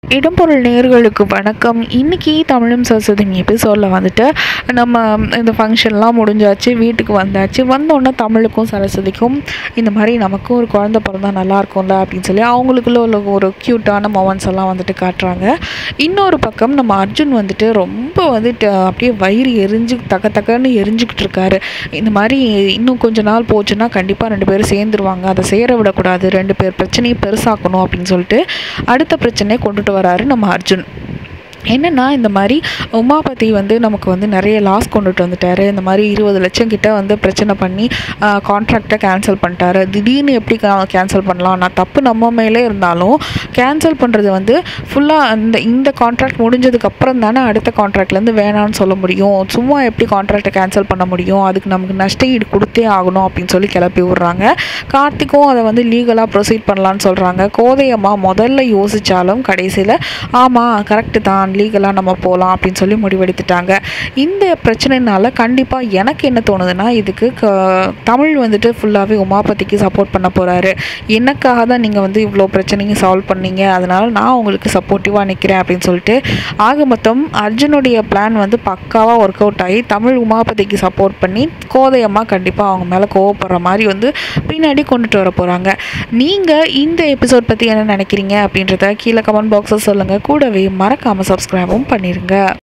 இடம்பொருள் நேர்களுக்கு வணக்கம் இன்னைக்கு தமிழும் சரஸ்வதி எபிசோடில் வந்துட்டு நம்ம இந்த ஃபங்க்ஷன்லாம் முடிஞ்சாச்சு வீட்டுக்கு வந்தாச்சு வந்தோடனே தமிழுக்கும் சரஸ்வதிக்கும் இந்த மாதிரி நமக்கும் ஒரு குழந்தை பிறந்தா நல்லா இருக்கும்ல அப்படின்னு சொல்லி அவங்களுக்குள்ள உள்ள ஒரு க்யூட்டான மொமெண்ட்ஸ் எல்லாம் வந்துட்டு காட்டுறாங்க இன்னொரு பக்கம் நம்ம அர்ஜுன் வந்துட்டு ரொம்ப வந்துட்டு அப்படியே வயிறு எரிஞ்சு தக்க தக்கன்னு எரிஞ்சுக்கிட்டு இருக்காரு இந்த மாதிரி இன்னும் கொஞ்ச நாள் போச்சுன்னா கண்டிப்பாக ரெண்டு பேரும் சேர்ந்துருவாங்க அதை சேர விடக்கூடாது ரெண்டு பேர் பிரச்சனையை பெருசாக்கணும் அப்படின்னு சொல்லிட்டு அடுத்த பிரச்சனையை கொண்டுட்டு வராரு நம்ம அர்ஜுன் என்னென்னா இந்த மாதிரி உமாபதி வந்து நமக்கு வந்து நிறைய லாஸ் கொண்டுட்டு வந்துட்டாரு இந்த மாதிரி இருபது லட்சம் கிட்ட வந்து பிரச்சனை பண்ணி கான்ட்ராக்டை கேன்சல் பண்ணிட்டாரு திடீர்னு எப்படி கேன்சல் பண்ணலாம் நான் தப்பு நம்ம மேலே இருந்தாலும் கேன்சல் பண்ணுறது வந்து ஃபுல்லாக அந்த இந்த கான்ட்ராக்ட் முடிஞ்சதுக்கு அப்புறம் தானே அடுத்த கான்ட்ராக்ட்லேருந்து வேணான்னு சொல்ல முடியும் சும்மா எப்படி கான்ட்ராக்டை கேன்சல் பண்ண முடியும் அதுக்கு நமக்கு நஷ்ட ஈடு கொடுத்தே ஆகணும் அப்படின்னு சொல்லி கிளப்பி விட்றாங்க கார்த்திக்கும் அதை வந்து லீகலாக ப்ரொசீட் பண்ணலான்னு சொல்கிறாங்க கோதையம்மா முதல்ல யோசித்தாலும் கடைசியில் ஆமாம் கரெக்டு தான் லீகலாக நம்ம போகலாம் அப்படின்னு சொல்லி முடிவெடுத்துட்டாங்க இந்த பிரச்சனைனால கண்டிப்பாக எனக்கு என்ன தோணுதுன்னா இதுக்கு க தமிழ் வந்துட்டு ஃபுல்லாகவே உமாபதிக்கு சப்போர்ட் பண்ண போகிறாரு எனக்காக தான் நீங்கள் வந்து இவ்வளோ பிரச்சனையும் சால்வ் பண்ணீங்க அதனால் நான் உங்களுக்கு சப்போர்ட்டிவாக நிற்கிறேன் அப்படின்னு சொல்லிட்டு ஆக மொத்தம் அர்ஜுனுடைய பிளான் வந்து பக்காவாக ஒர்க் அவுட் ஆகி தமிழ் உமாபதிக்கு சப்போர்ட் பண்ணி கோதையம்மா கண்டிப்பாக அவங்க மேலே கோவப்படுற மாதிரி வந்து பின்னாடி கொண்டுட்டு வர போகிறாங்க நீங்கள் இந்த எபிசோட் பற்றி என்ன நினைக்கிறீங்க அப்படின்றத கீழே கமெண்ட் பாக்ஸில் சொல்லுங்கள் கூடவே மறக்காமல் சப்ஸ்கிரைபும் பண்ணிடுங்க